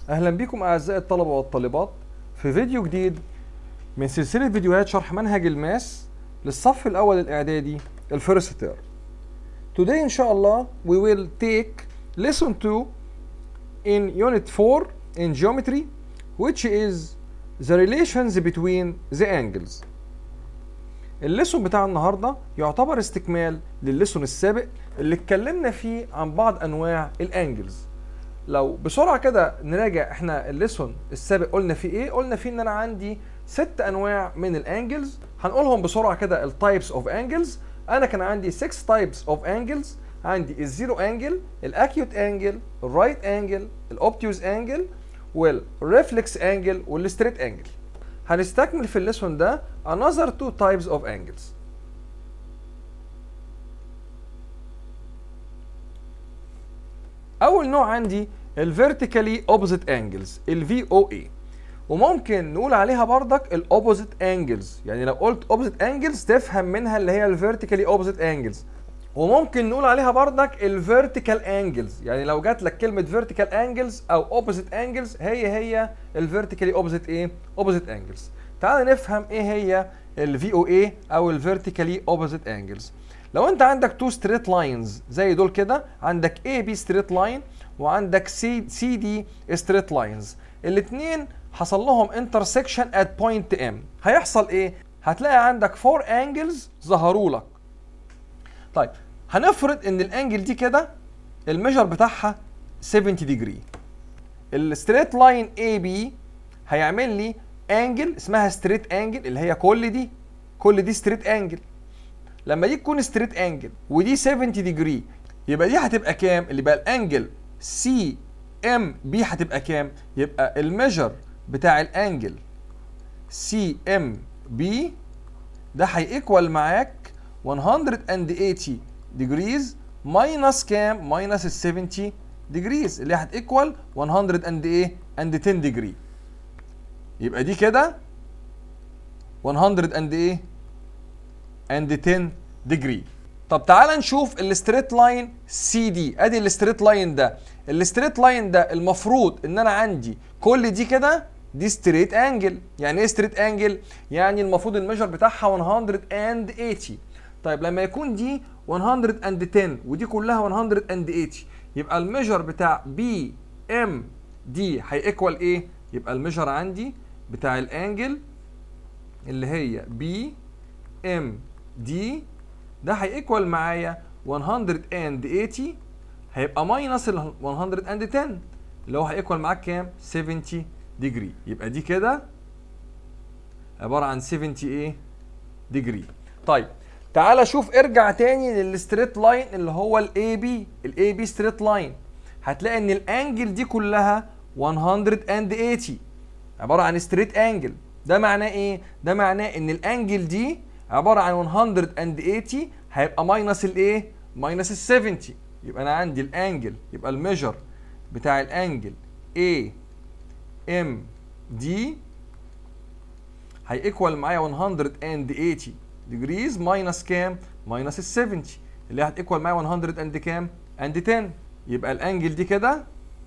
اهلا بكم اعزائي الطلبه والطالبات في فيديو جديد من سلسله فيديوهات شرح منهج الماس للصف الاول الاعدادي الفيرست تيرم Today ان شاء الله we will take lesson 2 in unit 4 in geometry which is the relations between the angles الليسون بتاع النهارده يعتبر استكمال للليسون السابق اللي اتكلمنا فيه عن بعض انواع الانجلز لو بسرعه كده نراجع احنا الليسون السابق قلنا فيه ايه قلنا فيه ان انا عندي ست انواع من الانجلز هنقولهم بسرعه كده التايبس اوف انجلز انا كان عندي 6 تايبس اوف انجلز عندي الزيرو انجل الاكيوت انجل الرايت انجل الاوبتيوز انجل والريفلكس انجل والستريت انجل هنستكمل في الليسون ده another two types of angles اول نوع عندي ال vertically opposite angles ال VOA وممكن نقول عليها بردك ال opposite angles يعني لو قلت opposite angles تفهم منها اللي هي ال vertically opposite angles وممكن نقول عليها بردك ال vertical angles يعني لو جات لك كلمة vertical angles أو opposite angles هي هي ال vertically opposite إيه؟ opposite angles. تعال نفهم إيه هي ال VOA أو ال vertically opposite angles. لو أنت عندك two straight lines زي دول كده عندك AB straight line وعندك CD straight lines. الاتنين حصل لهم intersection at point M. هيحصل إيه؟ هتلاقي عندك four angles ظهروا لك. طيب هنفرض ان الانجل دي كده الميجر بتاعها 70 ديجري الستريت لاين اي بي هيعمل لي انجل اسمها ستريت انجل اللي هي كل دي كل دي ستريت انجل لما دي تكون ستريت انجل ودي 70 ديجري يبقى دي هتبقى كام اللي بقى الانجل سي ام بي هتبقى كام يبقى الميجر بتاع الانجل سي ام بي ده هيكوال معاك 180 degrees minus كام؟ minus ال 70 degrees اللي هتيكوال 100 and ايه؟ and 10 degree. يبقى دي كده 100 and ايه؟ and 10 degree. طب تعال نشوف الستريت لاين سي دي ادي الستريت لاين ده الستريت لاين ده المفروض ان انا عندي كل دي كده دي ستريت انجل يعني ايه ستريت انجل يعني المفروض الميجر بتاعها 180 طيب لما يكون دي 110 ودي كلها 180 يبقى الميجر بتاع بي ام دي هيكوال ايه؟ يبقى الميجر عندي بتاع الانجل اللي هي بي ام دي ده هيكوال معايا 180 هيبقى ماينس ال 110 اللي هو هيكوال معاك كام؟ 70 ديجري يبقى دي كده عباره عن 70 ايه؟ ديجري طيب تعال شوف ارجع تاني للستريت لاين اللي هو الاي بي الاي بي ستريت لاين هتلاقي ان الانجل دي كلها 180 عباره عن ستريت انجل ده معناه ايه ده معناه ان الانجل دي عباره عن 180 هيبقى ماينس الايه ماينس ال 70 يبقى انا عندي الانجل يبقى الميجر بتاع الانجل A ام دي هيكوال معايا 180 degrees ماينس كام؟ ماينس ال 70 اللي هتيكوال معايا 100 اند كام؟ اند 10 يبقى الانجل دي كده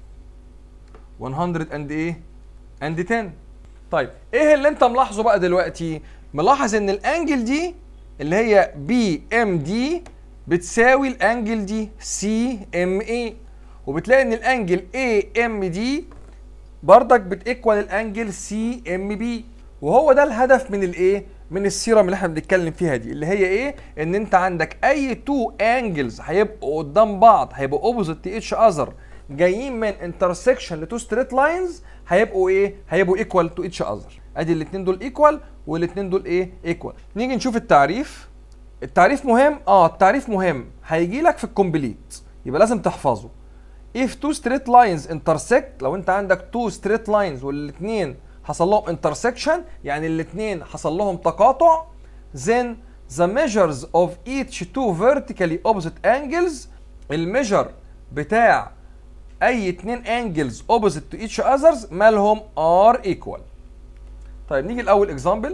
100 اند ايه؟ اند 10 طيب ايه اللي انت ملاحظه بقى دلوقتي؟ ملاحظ ان الانجل دي اللي هي بي ام دي بتساوي الانجل دي سي ام اي وبتلاقي ان الانجل اي ام دي بردك بتيكوال الانجل سي ام بي وهو ده الهدف من الايه؟ من السيرم اللي احنا بنتكلم فيها دي اللي هي ايه ان انت عندك اي تو انجلز هيبقوا قدام بعض هيبقوا اوبوزيت تو اتش اذر جايين من انترسكشن لتو ستريت لاينز هيبقوا ايه هيبقوا ايكوال تو اتش اذر ادي الاثنين دول ايكوال والاثنين دول ايه ايكوال نيجي نشوف التعريف التعريف مهم اه التعريف مهم هيجي لك في الكومبليت يبقى لازم تحفظه if two straight lines intersect لو انت عندك two straight lines والاثنين حصل لهم intersection يعني الاثنين حصل لهم تقاطع then the measures of each two vertically opposite angles الميجر بتاع اي اتنين angles opposite to each others مالهم are equal طيب نيجي الاول example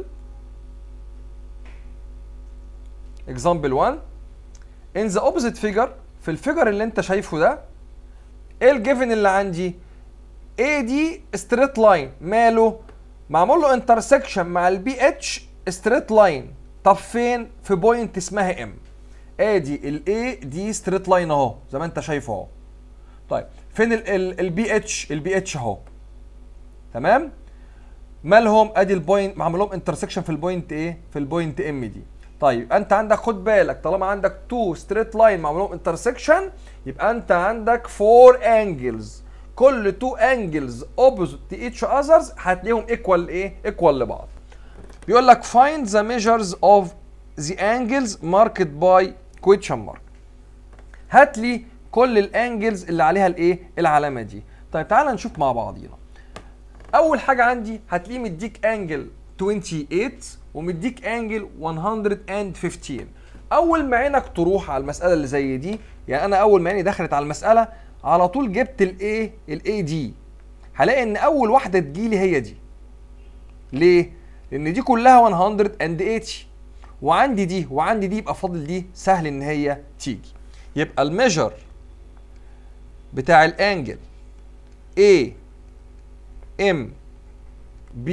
example 1 in the opposite figure في الفيجر اللي انت شايفه ده ايه الجيفن اللي عندي اي دي ستريت لاين ماله معمول له انترسكشن مع البي اتش ستريت لاين طب فين في بوينت اسمها ام ادي الاي دي ستريت لاين اهو زي ما انت شايفه اهو طيب فين البي اتش البي اتش اهو تمام مالهم ادي البوينت معمول لهم انترسكشن في البوينت ايه في البوينت ام دي طيب انت عندك خد بالك طالما عندك تو ستريت لاين معمول لهم انترسكشن يبقى انت عندك فور انجلز كل تو انجلز اوبوزيت تو ايتش اذرز هتلاقيهم ايكوال ايه ايكوال لبعض بيقول لك find the measures of the angles marked by question mark هات لي كل الانجلز اللي عليها الايه العلامه دي طيب تعال نشوف مع بعضينا اول حاجه عندي هتلاقيه مديك انجل 28 ومديك انجل 115 اول ما عينك تروح على المساله اللي زي دي يعني انا اول ما عيني دخلت على المساله على طول جبت الايه الاي دي هلاقي ان اول واحده تجيلي هي دي ليه لان دي كلها 180 وعندي دي وعندي دي يبقى فاضل دي سهل ان هي تيجي يبقى الميجر بتاع الانجل A M B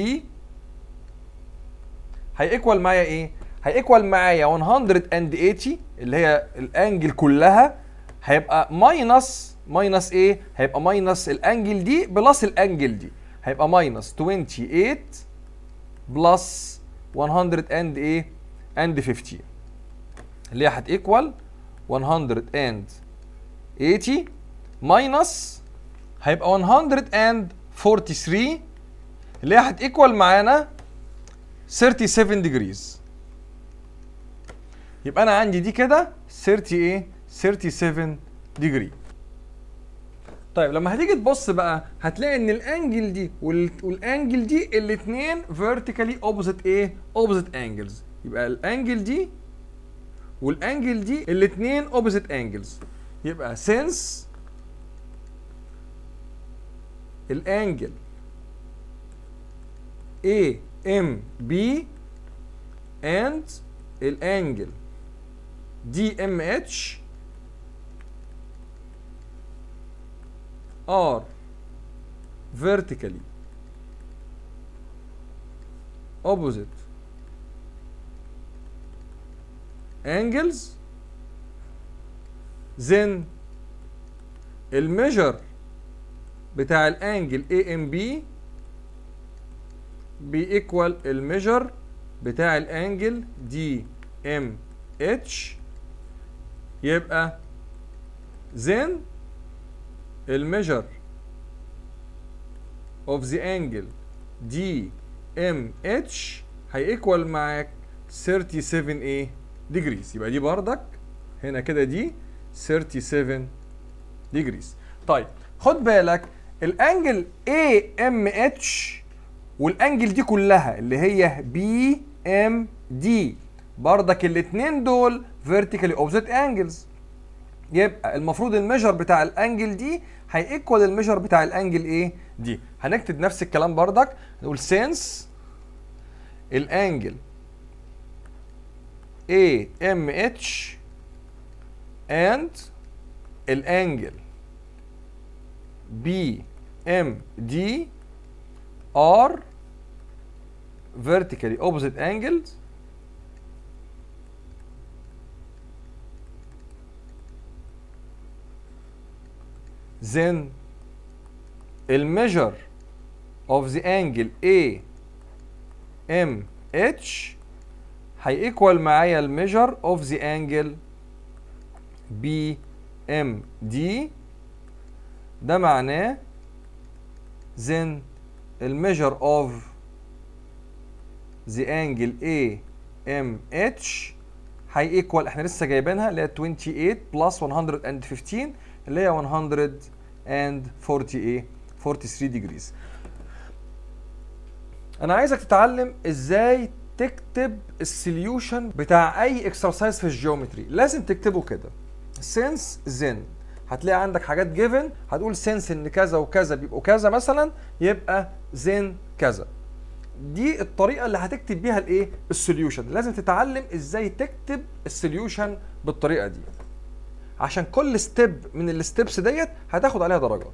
هيكوال معايا ايه؟ هيكوال معايا 180 اللي هي الانجل كلها هيبقى ماينس ماينس ايه؟ هيبقى ماينس الانجل دي بلس الانجل دي هيبقى ماينس 28 بلس 100 اند ايه؟ اند 15 اللي هي هتيكوال 180 ماينس هيبقى 143 اللي هي هتيكوال معانا 37 ديجريز يبقى انا عندي دي كده 30 ايه 37 ديجري طيب لما هتيجي تبص بقى هتلاقي ان الانجل دي وال- والانجل دي الاثنين فيرتيكالي اوبوزيت ايه اوبوزيت انجلز يبقى الانجل دي والانجل دي الاثنين اوبوزيت انجلز يبقى since الانجل A M B and الانجل D M H are vertically opposite angles then الميجر بتاع الانجل AMB بيكوال الميجر بتاع الانجل DMH يبقى then الميجر of the angle DMH هيكوال معاك 37 ايه degrees يبقى دي بردك هنا كده دي 37 degrees طيب خد بالك الانجل AMH والانجل دي كلها اللي هي BMD بردك الاتنين دول vertically opposite angles يبقى المفروض الميجر بتاع الانجل دي هيكوال الميجر بتاع الانجل ايه دي هنكتب نفس الكلام بردك نقول since الانجل AMH and الانجل BMD are vertically opposite angles then الميجر of the angle AMH هيكوال معايا الميجر of the angle BMD ده معناه then الميجر of the angle AMH هيكوال احنا لسه جايبينها اللي هي 28 بلس 115 اللي هي 140 ايه 43 degrees انا عايزك تتعلم ازاي تكتب السوليوشن بتاع اي اكسرسايز في الجيومتري لازم تكتبه كده since then هتلاقي عندك حاجات جيفن هتقول since ان كذا وكذا بيبقوا كذا مثلا يبقى then كذا دي الطريقه اللي هتكتب بيها الايه السوليوشن لازم تتعلم ازاي تكتب السوليوشن بالطريقه دي عشان كل ستيب من الستبس ديت هتاخد عليها درجات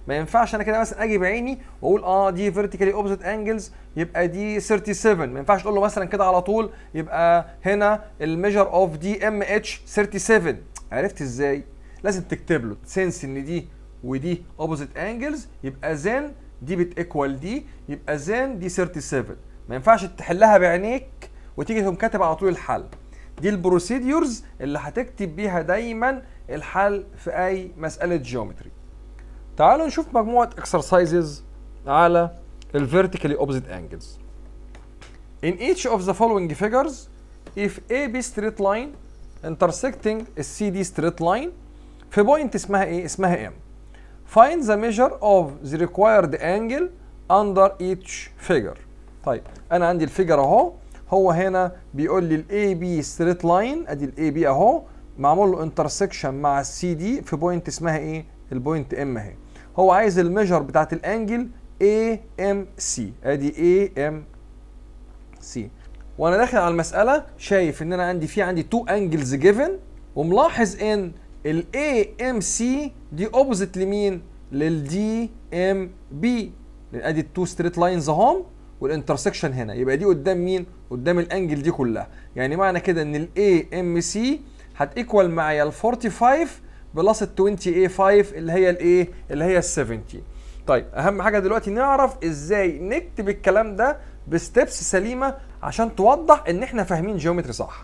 ما ينفعش انا كده مثلا اجي بعيني واقول اه دي فيرتيكالي اوبوزيت انجلز يبقى دي 37 ما ينفعش تقول له مثلا كده على طول يبقى هنا الميجر اوف دي ام اتش 37 عرفت ازاي لازم تكتب له سنس ان دي ودي اوبوزيت انجلز يبقى زين دي بتيكوال دي يبقى زين دي 37 ما ينفعش تحلها بعينيك وتيجي تقوم كاتب على طول الحل دي البروسيديورز اللي هتكتب بيها دايما الحل في اي مساله جيومتري تعالوا نشوف مجموعه اكسرسايزز على الفيرتيكالي اوبوزيت انجلز In each of the following figures if AB straight line intersecting CD straight line في بوينت اسمها ايه اسمها M find the measure of the required angle under each figure طيب انا عندي الفيجر اهو هو هنا بيقول لي الاي بي ستريت لاين ادي الاي بي اهو معمول له انترسكشن مع السي دي في بوينت اسمها ايه البوينت ام اهي هو عايز الميجر بتاعت الانجل اي ام سي ادي اي ام سي وانا داخل على المساله شايف ان انا عندي في عندي تو انجلز جيفن وملاحظ ان الاي ام سي دي اوبوزيت لمين للدي ام بي ادي التو ستريت لاينز اهم والانترسكشن هنا يبقى دي قدام مين قدام الانجل دي كلها يعني معنى كده ان الاي ام سي هتيكوال معايا ال 45 بلس ال 20 اي 5 اللي هي الايه اللي هي ال 70 طيب اهم حاجه دلوقتي نعرف ازاي نكتب الكلام ده بستبس سليمه عشان توضح ان احنا فاهمين جيومتري صح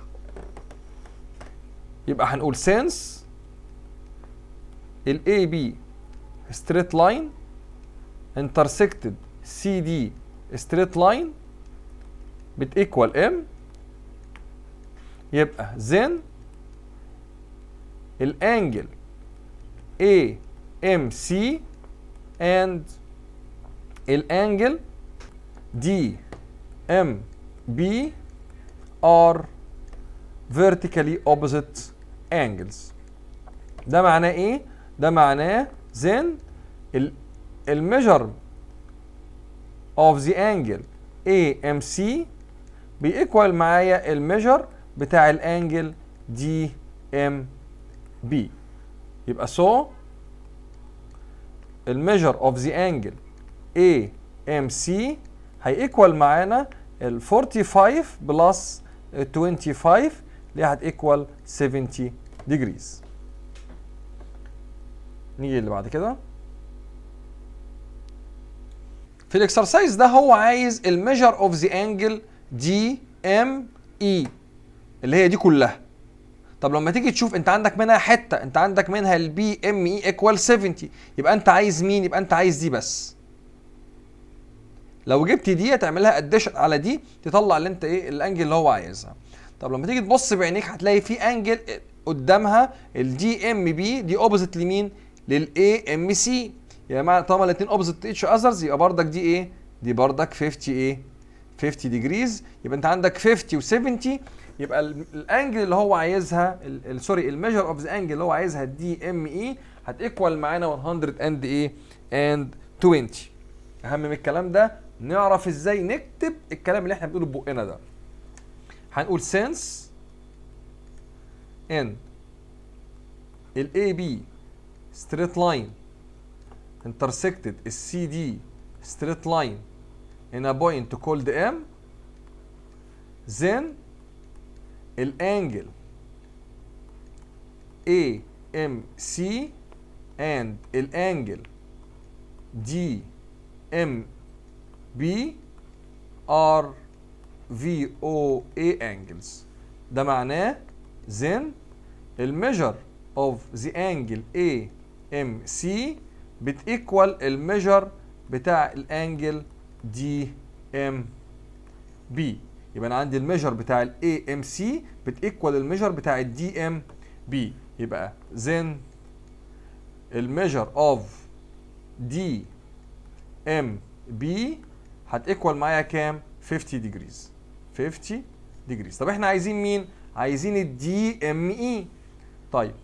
يبقى هنقول سينس الاي بي ستريت لاين intersected CD straight line بتيكوال ام يبقى then الانجل AMC and الانجل DMB are vertically opposite angles ده معناه ايه؟ ده معناه then الميجر of the angle AMC بيكوال معايا الميجر بتاع الانجل DMB يبقى so الميجر of the angle AMC هيكوال معانا ال 45 بلس 25 اللي هتيكوال 70 degrees نيجي اللي بعد كده في الاكسرسايز ده هو عايز الميجر اوف ذا انجل دي ام اي اللي هي دي كلها طب لما تيجي تشوف انت عندك منها حته انت عندك منها البي ام اي ايكوال 70 يبقى انت عايز مين يبقى انت عايز دي بس لو جبت دي هتعملها اديشن على دي تطلع اللي انت ايه الانجل اللي هو عايزها طب لما تيجي تبص بعينيك هتلاقي في انجل قدامها الدي ام بي دي اوبوزيت لمين للاي ام سي يا جماعه طالما الاثنين اوبوزيت اتش اذرز يبقى بردك دي ايه دي بردك 50 ايه 50 ديجريز يبقى انت عندك 50 و70 يبقى الانجل اللي هو عايزها سوري الميجر اوف ذا انجل اللي هو عايزها دي ام اي هتيكوال معانا 100 اند ايه اند 20 اهم من الكلام ده نعرف ازاي نكتب الكلام اللي احنا بنقوله ببقنا ده هنقول since ان ال AB straight line intersected ال CD straight line in a point called M then الانجل AMC and الانجل DMB are VOA angles ده معناه then الميجر of the angle AMC بتيكوال الميجر بتاع الانجل DMB يبقى انا عندي الميجر بتاع الاي ام سي بتيكوال الميجر بتاع الدي ام بي يبقى then الميجر اوف دي ام بي هتيكوال معايا كام 50 ديجريز 50 ديجريز طب احنا عايزين مين عايزين الدي ام اي طيب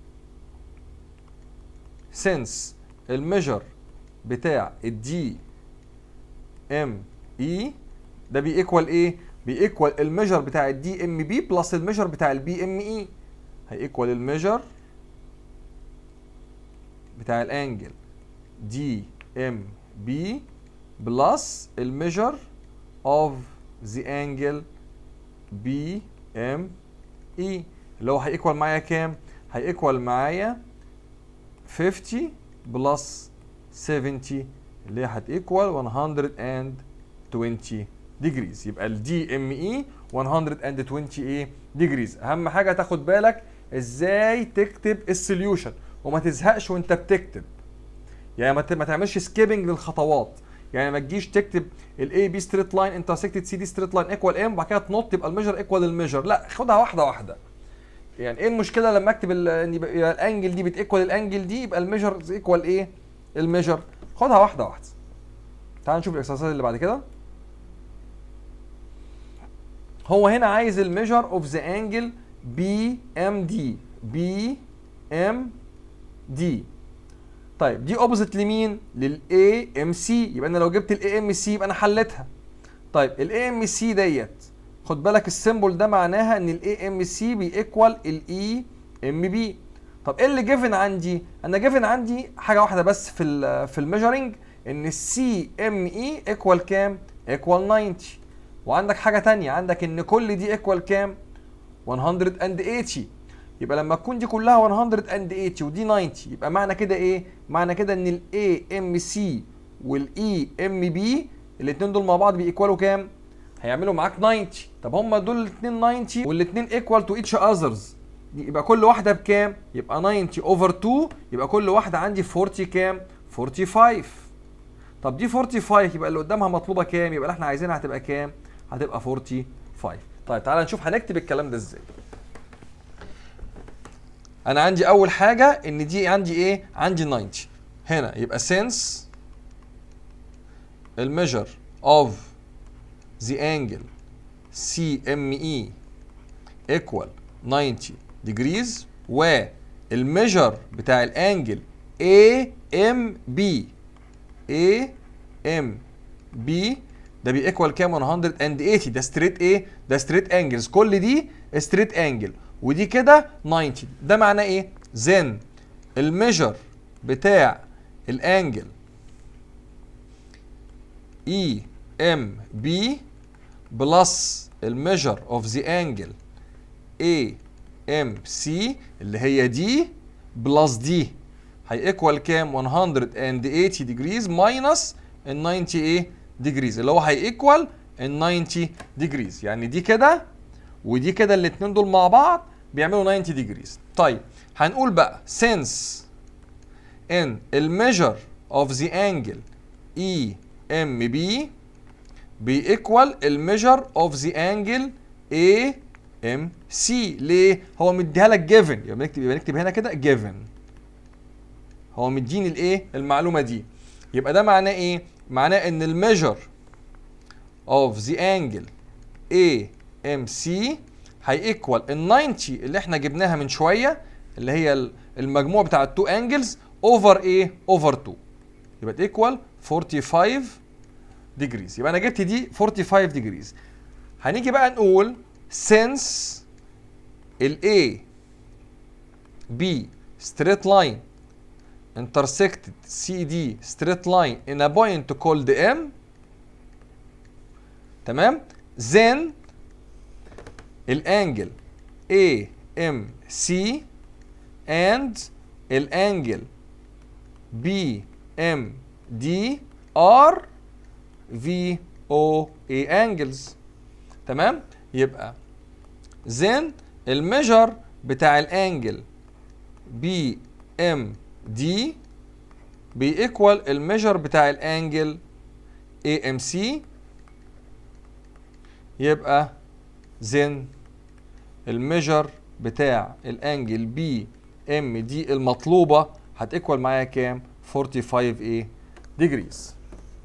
since الميجر بتاع الدي ام اي ده بيكوال ايه بيكوال الميجر بتاع الدي ام بي بلس الميجر بتاع البي ام اي هيكوال الميجر بتاع الانجل دي ام بي بلس الميجر اوف ذا انجل بي ام اي اللي هو هيكوال معايا كام؟ هيكوال معايا 50 بلس 70 اللي هي هتيكوال 120 ديجريز يبقى الدي ام اي 120 ايه ديجريز اهم حاجه تاخد بالك ازاي تكتب السوليوشن وما تزهقش وانت بتكتب يعني ما ت- ما تعملش سكيبنج للخطوات يعني ما تجيش تكتب الاي بي ستريت لاين انترسكتد سي دي ستريت لاين ايكوال ام وبعد كده تنط يبقى الميجر ايكوال الميجر لا خدها واحده واحده يعني ايه المشكله لما اكتب ال- ان يبقى يبقى الانجل دي بتيكوال الانجل دي يبقى الميجر ايكوال ايه الميجر خدها واحده واحده تعال نشوف الاكسرسايز اللي بعد كده هو هنا عايز الميجر اوف ذا انجل بي ام دي بي ام دي طيب دي اوبوزيت لمين للاي ام سي يبقى انا لو جبت الاي ام سي يبقى انا حلتها طيب الاي ام سي ديت خد بالك السيمبل ده معناها ان الاي ام سي بيكوال الاي ام بي طب ايه اللي جيفن عندي انا جيفن عندي حاجه واحده بس في ال في الميجرنج ان السي ام اي ايكوال كام ايكوال 90 وعندك حاجه تانية عندك ان كل دي ايكوال كام 180 يبقى لما تكون دي كلها 180 ودي 90 يبقى معنى كده ايه معنى كده ان الاي ام سي والاي ام بي الاثنين دول مع بعض بيكوالوا كام هيعملوا معاك 90 طب هم دول الاثنين 90 والاثنين ايكوال تو ايتش اذرز يبقى كل واحده بكام يبقى 90 اوفر 2 يبقى كل واحده عندي 40 كام 45 طب دي 45 يبقى اللي قدامها مطلوبه كام يبقى اللي احنا عايزينها هتبقى كام هتبقى 45 طيب تعالى نشوف هنكتب الكلام ده ازاي انا عندي اول حاجه ان دي عندي ايه عندي 90 هنا يبقى since الميجر اوف the angle CME equal 90 degrees والميجر بتاع الانجل AMB AMB ده بيكوال كام 180 ده ستريت ايه ده ستريت انجلز كل دي ستريت انجل ودي كده 90 ده معناه ايه then الميجر بتاع الانجل اي ام بي بلس الميجر اوف ذا انجل اي ام سي اللي هي دي بلس دي هيكوال كام 180 ديجريز ماينس ال 90 ايه ديجريز اللي هو هيكوال ال 90 ديجريز يعني دي كده ودي كده الاثنين دول مع بعض بيعملوا 90 ديجريز طيب هنقول بقى since ان الميجر اوف ذا انجل اي ام بي بيكوال الميجر اوف ذا انجل اي ام سي ليه هو مديها لك جيفن يبقى بنكتب يبقى نكتب هنا كده جيفن هو مديني الايه المعلومه دي يبقى ده معناه ايه معناه ان الميجر اوف ذا انجل اي ام سي هيكوال ال 90 اللي احنا جبناها من شويه اللي هي المجموع بتاع التو انجلز اوفر ايه اوفر 2 يبقى تيكوال 45 ديجريز يبقى انا جبت دي 45 ديجريز هنيجي بقى نقول since ال A B straight line intersected CD straight line in a point called M تمام then الانجل AMC and الانجل BMD are VOA angles تمام يبقى then الميجر بتاع الانجل بي ام دي بيكوال الميجر بتاع الانجل اي ام سي يبقى then الميجر بتاع الانجل بي ام دي المطلوبه هتيكوال معايا كام 45 ايه ديجريز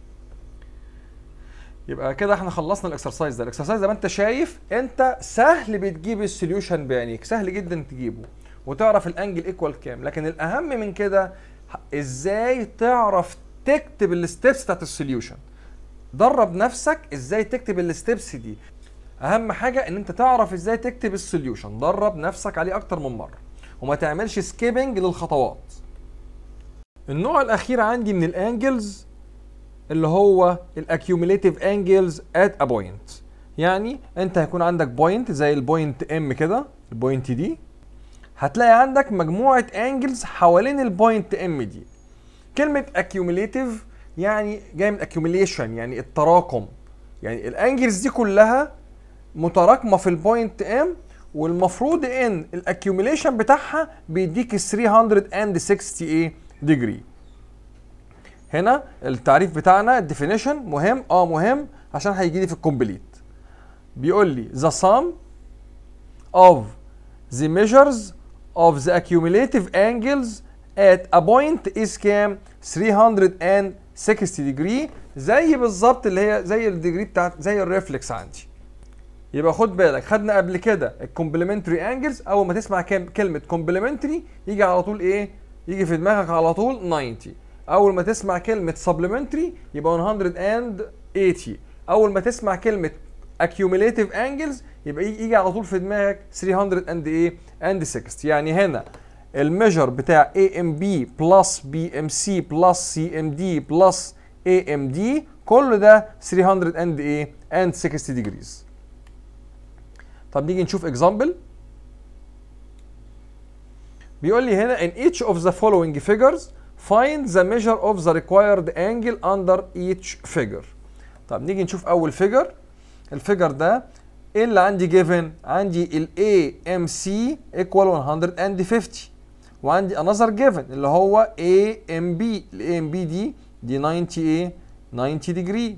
يبقى كده احنا خلصنا الاكسرسايز ده الاكسرسايز زي ما انت شايف انت سهل بتجيب السوليوشن بعينيك سهل جدا تجيبه وتعرف الانجل ايكوال كام لكن الاهم من كده ازاي تعرف تكتب الستبس بتاعت السوليوشن درب نفسك ازاي تكتب الستبس دي اهم حاجه ان انت تعرف ازاي تكتب السوليوشن درب نفسك عليه اكتر من مره وما تعملش سكيبنج للخطوات النوع الاخير عندي من الانجلز اللي هو الاكيوميليتيف انجلز ات ا بوينت يعني انت هيكون عندك بوينت زي البوينت ام كده البوينت دي هتلاقي عندك مجموعه انجلز حوالين البوينت ام دي كلمه accumulative يعني جاي من accumulation يعني التراكم يعني الانجلز دي كلها متراكمه في البوينت ام والمفروض ان الاكيوميليشن بتاعها بيديك 360 ايه ديجري هنا التعريف بتاعنا الديفينيشن مهم اه مهم عشان هيجي لي في الكومبليت بيقول لي the sum of the measures of the accumulative angles at a point is كام 360 degree زي بالظبط اللي هي زي الديجري بتاعت زي الريفلكس عندي يبقى خد بالك خدنا قبل كده الكومبلمنتري انجلز اول ما تسمع كلمه كومبلمنتري يجي على طول ايه يجي في دماغك على طول 90 اول ما تسمع كلمه سبلمنتري يبقى 180 اول ما تسمع كلمه accumulative angles يبقى يجي على طول في دماغك 300 اند ايه اند 60 يعني هنا الميجر بتاع AMB بلس BMC بلس CMD بلس AMD كل ده 300 اند ايه اند 60 degrees طب نيجي نشوف example بيقول لي هنا in each of the following figures find the measure of the required angle under each figure طب نيجي نشوف اول فيجر الفيجر ده ايه اللي عندي given عندي ال AMC equal 150 وعندي another given اللي هو AMB ال AMB دي دي 90 ايه 90 degree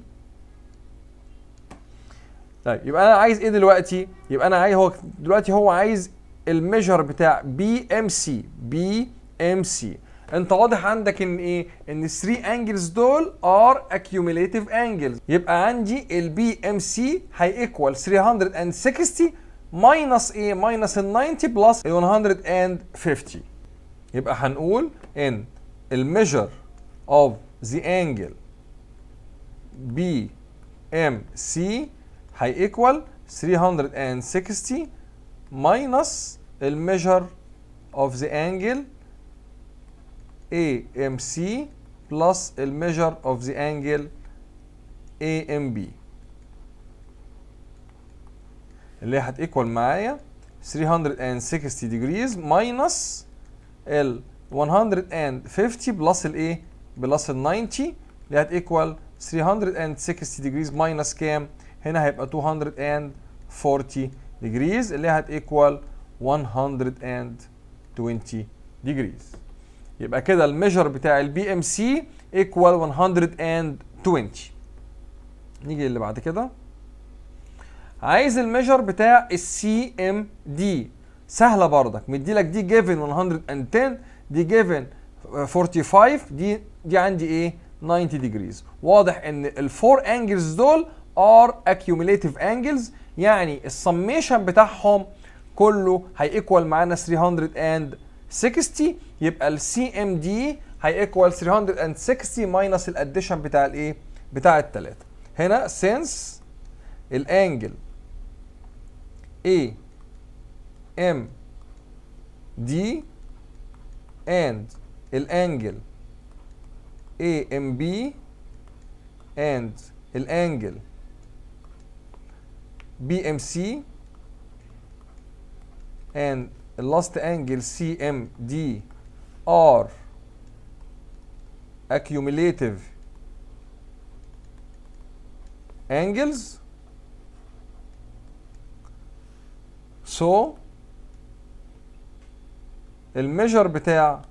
طيب يبقى انا عايز ايه دلوقتي يبقى انا عايز هو دلوقتي هو عايز الميجر بتاع بي ام سي بي ام سي انت واضح عندك ان ايه ان 3 انجلز دول ار accumulative انجلز يبقى عندي البي ام سي هيكوال 360 ماينس ايه ماينس ال 90 بلس ال 150 يبقى هنقول ان الميجر اوف ذا انجل بي ام سي هيكوال 360 minus الميجر of the angle AMC plus الميجر of the angle AMB اللي هي هتيكوال معايا 360 degrees minus ال 150 بلس الايه بلس ال 90 اللي هتيكوال 360 degrees minus كام هنا هيبقى 240 degrees اللي هتيكوال 120 degrees يبقى كده الميجر بتاع البي ام سي ايكوال 120 نيجي اللي بعد كده عايز الميجر بتاع السي ام دي سهله بردك مدي لك دي جيفن 110 دي جيفن 45 دي دي عندي ايه 90 degrees واضح ان الفور انجلز دول ار accumulative angles يعني السميشن بتاعهم كله هيكوال معانا 360 يبقى السي ام دي هيكوال 360 ماينس الاديشن بتاع الايه بتاع الثلاثه هنا سينس الانجل A M D and الانجل A M B and الانجل BMC and the last angle CMD are accumulative angles so الميجر بتاع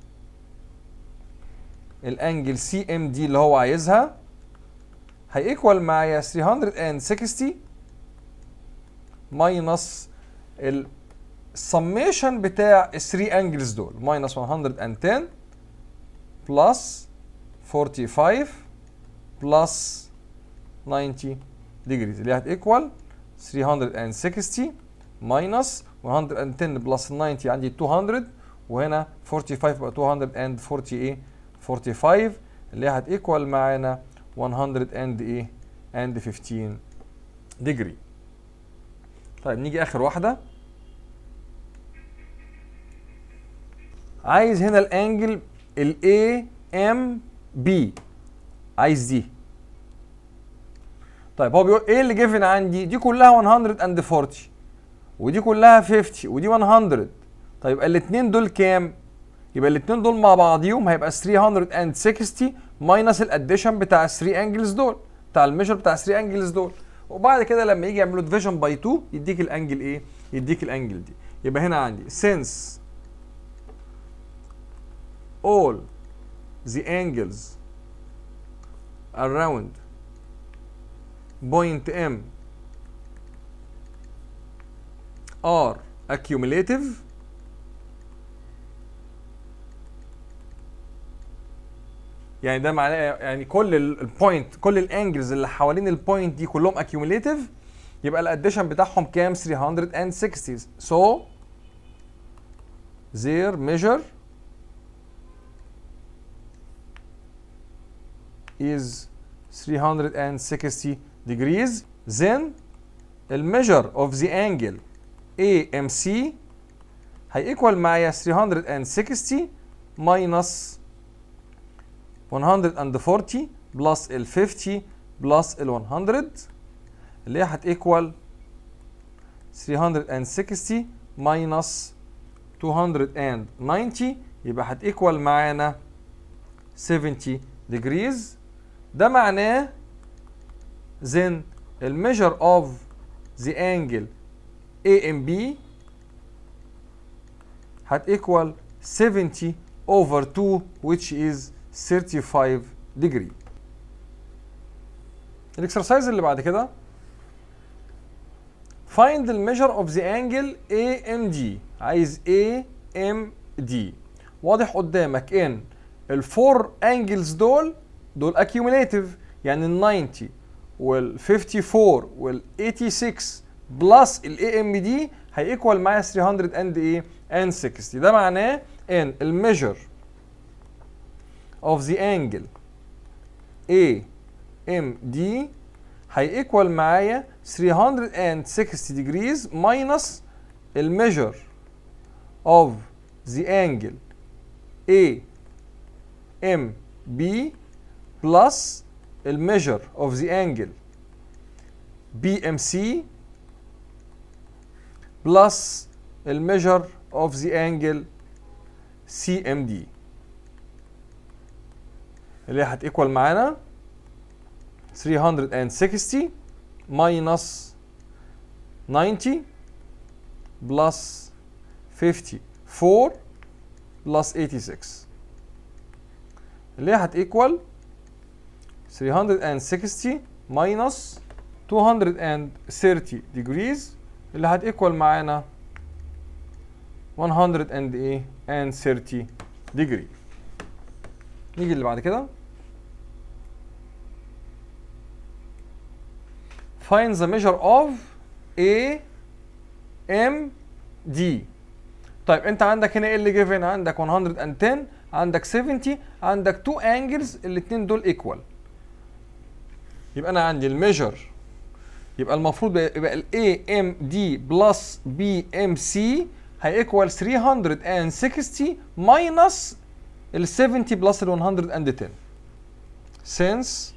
الانجل سي ام دي اللي هو عايزها هيكوال معايا 360 ماينس السميشن بتاع ال 3 انجلز دول ماينس 110 بلس 45 بلس 90 ديجريز اللي هتيكوال 360 ماينس 110 بلس 90 عندي 200 وهنا 45 بقى 240 ايه 45 اللي هتيكوال معانا 100 اند ايه اند 15 ديجري طيب نيجي اخر واحده عايز هنا الانجل ال A M B عايز دي طيب هو بيقول ايه اللي جيفن عندي دي كلها 140 ودي كلها 50 ودي 100 طيب الاثنين دول كام يبقى الاثنين دول مع بعضيهم هيبقى 360 ماينس الاديشن بتاع ال 3 انجلز دول بتاع الميجر بتاع 3 انجلز دول وبعد كده لما يجي يعملوا ديفيجن باي 2 يديك الانجل ايه يديك الانجل دي يبقى هنا عندي since all the angles around point M are accumulative يعني ده معناه يعني كل البوينت كل الانجلز اللي حوالين البوينت دي كلهم accumulative يبقى الاديشن بتاعهم كام 360 so their measure is 360 degrees then the measure of the angle AMC هيكوال معايا 360 minus 140 plus ال 50 plus ال 100 اللي هي هتيكوال 360 minus 290 يبقى هتيكوال معانا 70 degrees ده معناه then the measure of the angle AMB هتيكوال 70 over 2 which is 35 degree الاكسرسايز اللي بعد كده find the measure of the angle AMD عايز AMD واضح قدامك ان الفور انجلز دول دول accumulative يعني ال 90 وال 54 وال 86 بلس ال AMD هيكوال معايا 300 اند ايه and 60 ده معناه ان الميجر of the angle AMD هيكوال معايا 360 degrees minus الميجر of the angle AMB plus الميجر of the angle BMC plus الميجر of the angle CMD اللي هتيكوال معانا 360 minus 90 plus 54 plus 86 اللي هتيكوال 360 minus 230 degrees اللي هتيكوال معانا 100 and ايه and 30 degree نيجي اللي بعد كده find the measure of A M D طيب انت عندك هنا ايه اللي جيفن عندك 110 عندك 70 عندك 2 انجلز الاثنين دول ايكوال يبقى انا عندي الميجر يبقى المفروض يبقى ال AMD بلس BMC هيكوال 360 minus ال 70 بلس ال 110 since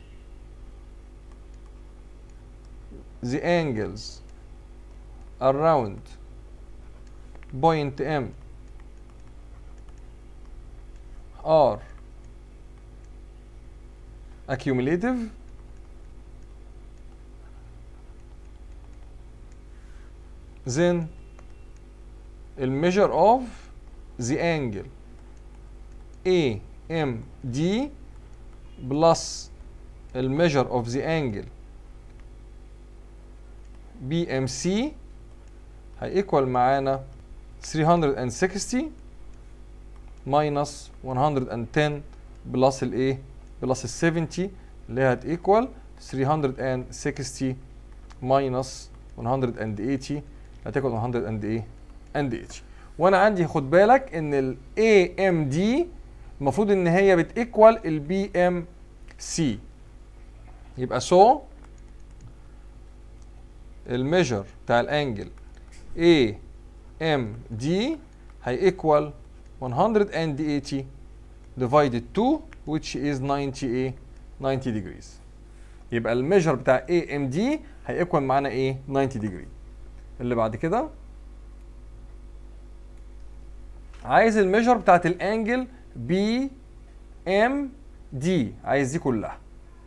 the angles around point M are accumulative then the measure of the angle AMD plus the measure of the angle BMC هيكوال معانا 360 minus 110 بلس الايه بلس ال 70 اللي هي هتيكوال 360 minus 180 هتيكوال 100 and ايه and 80 وانا عندي خد بالك ان ال AMD المفروض ان هي بتيكوال ال BMC يبقى so الميجر بتاع الانجل AMD هيكوال 180 divided 2 which is 90 ايه 90 degrees يبقى الميجر بتاع AMD هيكون معانا ايه 90 degree اللي بعد كده عايز الميجر بتاعت الانجل بي ام دي عايز دي كلها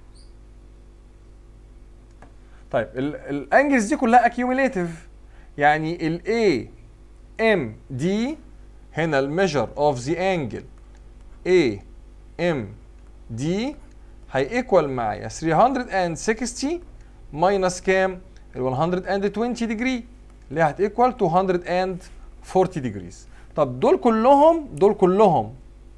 طيب الانجلز دي كلها اكيوميليتيف يعني ال A M D هنا الميجر اوف ذا انجل A M D هيكوال معايا 360 ماينس كام؟ ال 120 ديجري اللي هتيكوال 240 ديجريز طب دول كلهم دول كلهم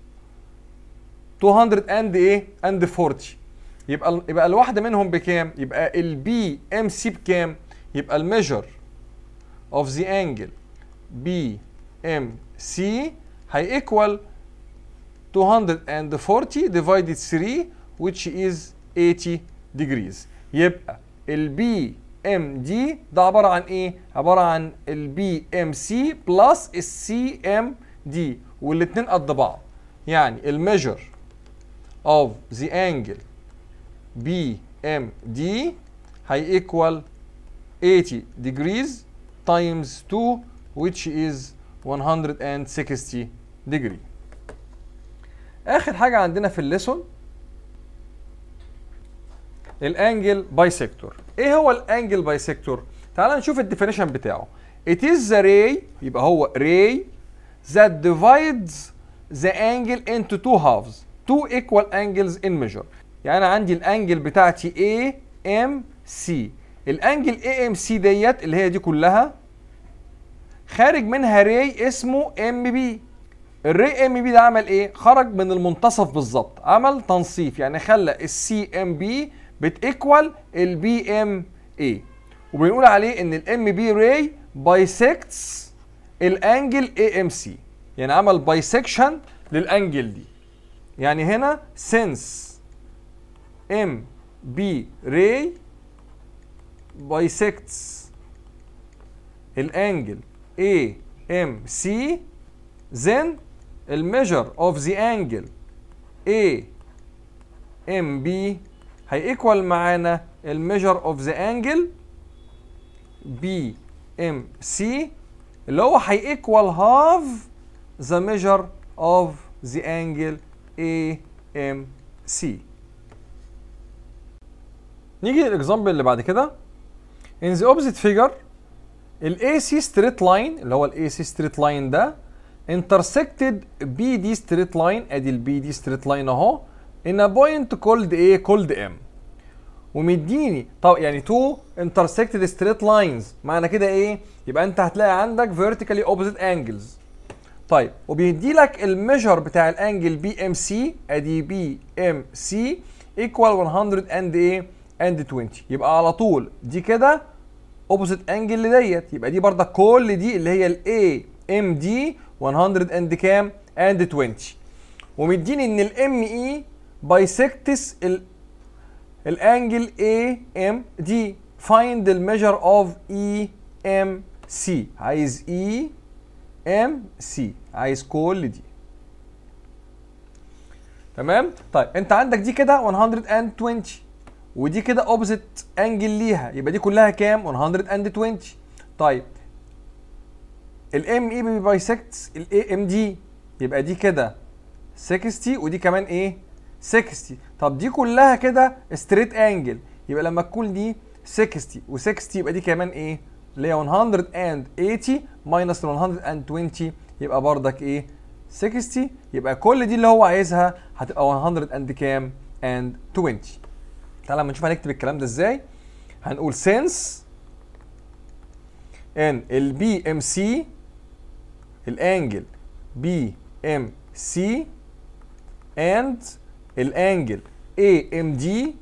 200 اند ايه؟ اند 40 يبقى يبقى الواحده منهم بكام؟ يبقى البي ام سي بكام؟ يبقى الميجر اوف ذا انجل بي ام سي هيكوال 240 divided 3 which is 80 degrees يبقى البي ام دي ده عباره عن ايه؟ عباره عن البي ام سي بلس السي ام دي والاثنين قد بعض يعني الميجر of the angle BMD هيكوال 80 degrees times 2 which is 160 degree اخر حاجه عندنا في الليسون الانجل بايسكتور ايه هو الانجل بايسكتور تعال نشوف الديفينيشن بتاعه it is the ray يبقى هو ray that divides the angle into two halves two equal angles in measure يعني انا عندي الانجل بتاعتي A M C الانجل A M C ديت اللي هي دي كلها خارج منها راي اسمه ام بي الراي ام بي ده عمل ايه خرج من المنتصف بالظبط عمل تنصيف يعني خلى السي ام بي بتيكوال البي ام اي وبنقول عليه ان الام بي راي بايسكتس الانجل اي ام سي يعني عمل بايسكشن للانجل دي يعني هنا since ام بي راي bisects الانجل A M C then the measure of the angle A M B هيكوال معانا الميجر اوف ذا انجل B M C اللي هو هيكوال هاف ذا ميجر اوف ذا انجل A M C نيجي للاكزامبل اللي بعد كده in the opposite figure ال AC straight line اللي هو ال AC straight line ده intersected BD straight line ادي ال BD straight line اهو in a point called ايه called M ومديني طب يعني two intersected straight lines معنى كده ايه يبقى انت هتلاقي عندك vertically opposite angles طيب وبيدي لك الميجر بتاع الانجل بي ام سي ادي بي ام سي ايكوال 100 اند ايه اند 20 يبقى على طول دي كده اوبوزيت انجل لديت يبقى دي برضك كل دي اللي هي الاي ام دي 100 اند كام اند 20 ومديني ان الام اي بايسكتس الانجل اي ام دي فايند الميجر اوف اي ام سي عايز اي ام سي عايز كل دي تمام طيب انت عندك دي كده 120 ودي كده اوبزيت انجل ليها يبقى دي كلها كام 120 طيب الام اي بي بايسكتس الاي ام دي يبقى دي كده 60 ودي كمان ايه 60 طب دي كلها كده ستريت انجل يبقى لما تكون دي 60 و60 يبقى دي كمان ايه اللي هي 180 ماينس 120 يبقى بردك ايه 60 يبقى كل دي اللي هو عايزها هتبقى 100 اند كام اند 20 تعالى لما نشوف هنكتب الكلام ده ازاي هنقول since ان البي ام سي الانجل بي ام سي and الانجل اي ام دي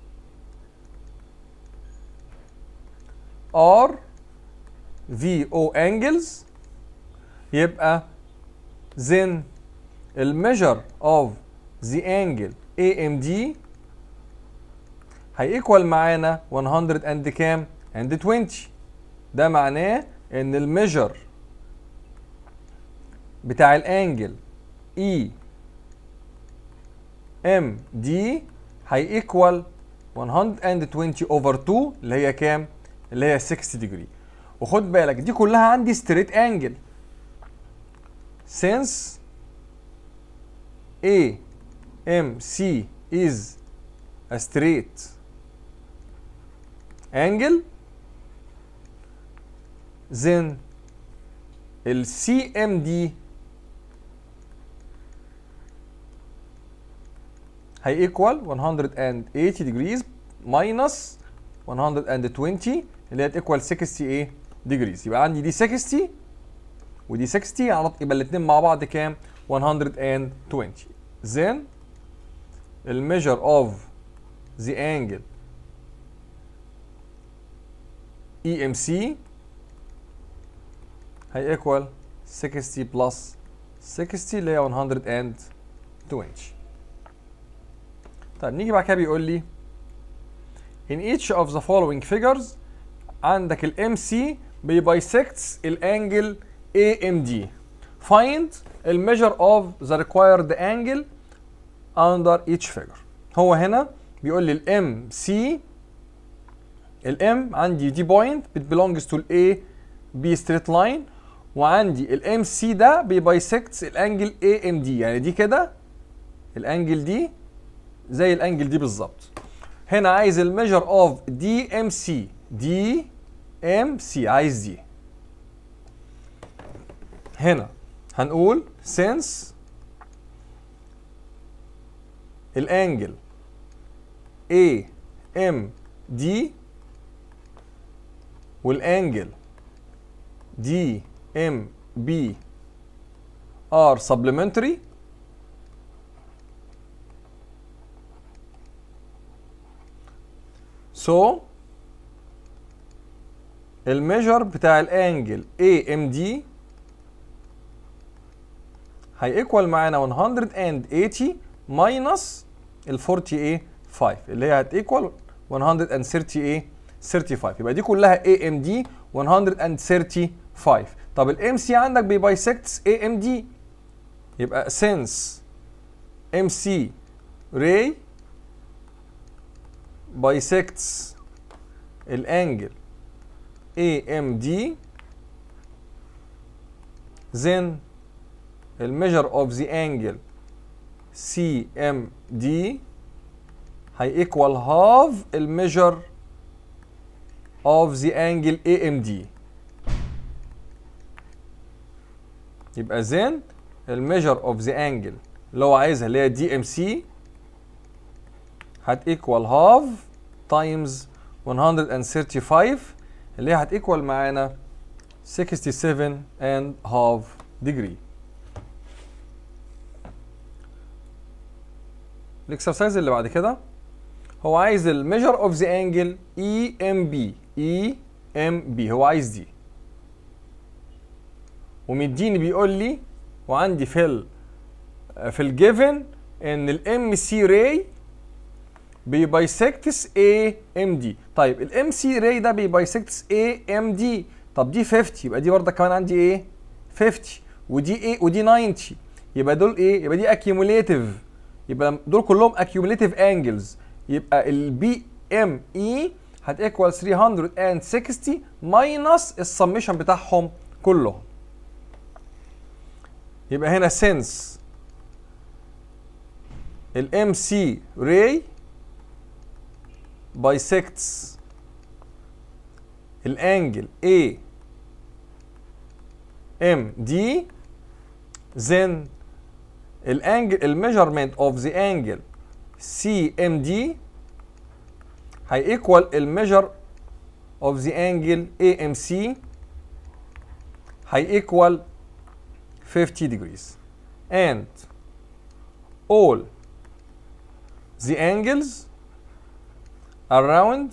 are VO angles يبقى then الميجر of the angle AMD هيكوال معانا 100 and كام and 20 ده معناه ان الميجر بتاع الانجل E ام دي هيكوال 120 اوفر 2 اللي هي كام؟ اللي هي 60 ديجري وخد بالك دي كلها عندي ستريت انجل since A M C is a straight angle then ال CMD هي equal 180 degrees minus 120 اللي هي equal 60 ايه degrees يبقى عندي دي 60 ودي 60 على يبقى الاثنين مع بعض كام 120 then the measure of the angle EMC هي equal 60 plus 60 اللي هي 120 طيب نيجي بعد كده بيقول لي in each of the following figures عندك ال MC بيبايسكتس الانجل AMD find the measure of the required angle under each figure هو هنا بيقول لي ال MC ال M عندي دي بوينت بت belongs to ال A B straight line وعندي ال MC ده بيبايسكتس الانجل AMD يعني دي كده الانجل دي زي الانجل دي بالظبط هنا عايز الميجر اوف دي ام سي دي ام سي عايز دي هنا هنقول since الانجل A M D والانجل D M B are supplementary So الميجر بتاع الانجل AMD هيكوال معانا 180 ماينس ال 40 ايه 5 اللي هي هتيكوال 130 ايه 35 يبقى دي كلها AMD 135 طب الام سي عندك بيبايسكتس AMD يبقى since MC ray bisects الانجل AMD then the measure of the angle CMD هي equal half the measure of the angle AMD يبقى then the measure of the angle اللي هو عايزها اللي هي DMC هت equal half times 135 اللي هي هت equal معانا 67 and half degree الاكسرسايز اللي بعد كده هو عايز الميجر اوف ذا انجل اي ام بي اي ام بي هو عايز دي ومديني بيقول لي وعندي في ال في الجيفن ان الام سي راي بيبايسكتس اي ام دي طيب الام سي راي ده بيبايسكتس اي ام دي طب دي 50 يبقى دي برضه كمان عندي ايه 50 ودي ايه ودي 90 يبقى دول ايه يبقى دي اكيوموليتيف يبقى دول كلهم accumulative angles يبقى البي ام اي هتيكوال 360 ماينس السميشن بتاعهم كلهم يبقى هنا since الام سي ray bisects الانجل A ام دي then الانجل الميجرمنت اوف ذا انجل سي ام دي هي ايكوال الميجر اوف ذا انجل اي ام سي هي ايكوال 50 degrees and all the angles around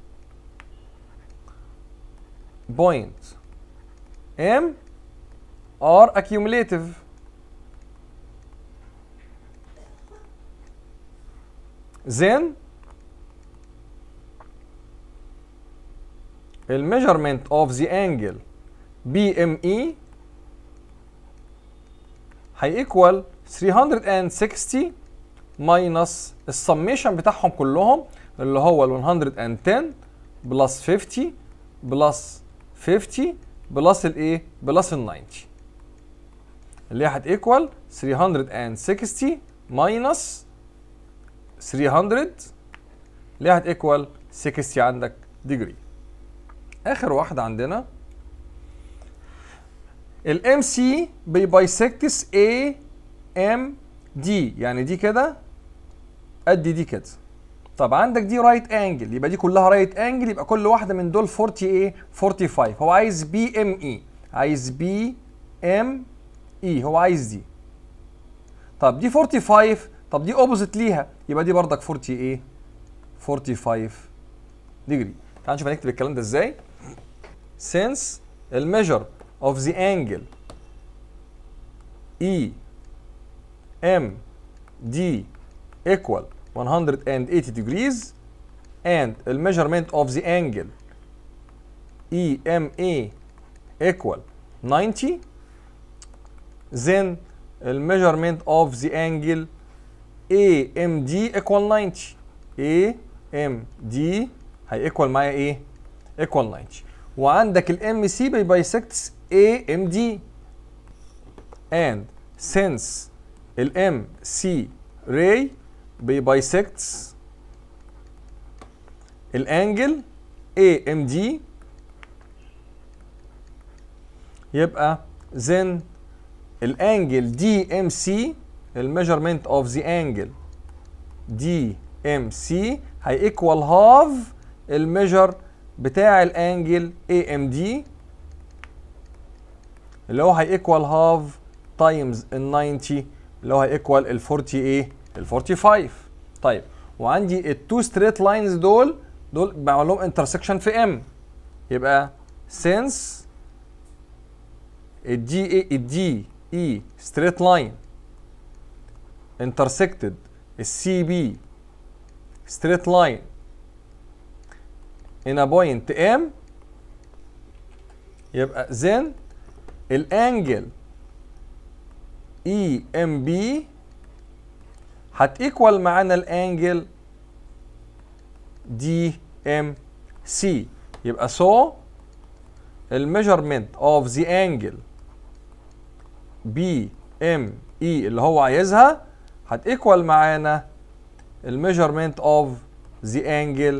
point M are accumulative then the measurement of the angle BME هي equal 360 ماينس السميشن بتاعهم كلهم اللي هو ال 110 بلس 50 بلس 50 بلس الايه؟ بلس ال 90 اللي هي هتيكوال 360 ماينس 300 اللي هي هتيكوال 60 عندك ديجري اخر واحده عندنا الام سي بيبايسكتس اي ام دي يعني دي كده قد دي كده طب عندك دي رايت انجل يبقى دي كلها رايت انجل يبقى كل واحده من دول 40 ايه 45 هو عايز بي ام اي عايز بي ام اي هو عايز دي طب دي 45 طب دي اوبوزيت ليها يبقى دي بردك 40 ايه 45 ديجري تعال نشوف هنكتب الكلام ده ازاي since الميجر of the angle E M D equal 180 degrees and the measurement of the angle EMA equal 90 then the measurement of the angle AMD equal 90 AMD هي equal معايا ايه؟ equal 90 وعندك الام سي بيبايسكتس AMD and since الام سي ray بيبايسكتس الانجل AMD يبقى then الانجل دي ام سي الميجرمنت اوف ذا انجل دي ام سي هيكوال هاف الميجر بتاع الانجل اي ام دي اللي هو هيكوال هاف تايمز ال 90 اللي هو هيكوال ال 40 ايه ال 45 طيب وعندي التو ستريت لاينز دول دول بعمل لهم انترسكشن في ام يبقى سينس الدي اي الدي اي ستريت لاين intersected السي بي straight line in a point M يبقى then الانجل اي ام بي هتيكوال معانا الانجل دي ام سي يبقى so الميجرمنت اوف ذا انجل بي ام اي اللي هو عايزها هتيكوال معانا الميجرمنت اوف ذا انجل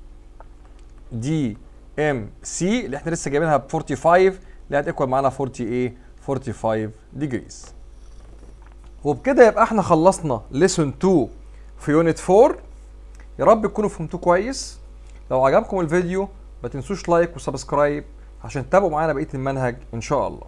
دي ام سي اللي احنا لسه جايبينها ب 45 اللي هتيكوال معانا 40 ايه 45 ديجريز وبكده يبقى احنا خلصنا ليسون 2 في يونت 4 يا رب تكونوا فهمتوه كويس لو عجبكم الفيديو ما تنسوش لايك وسبسكرايب عشان تتابعوا معانا بقيه المنهج ان شاء الله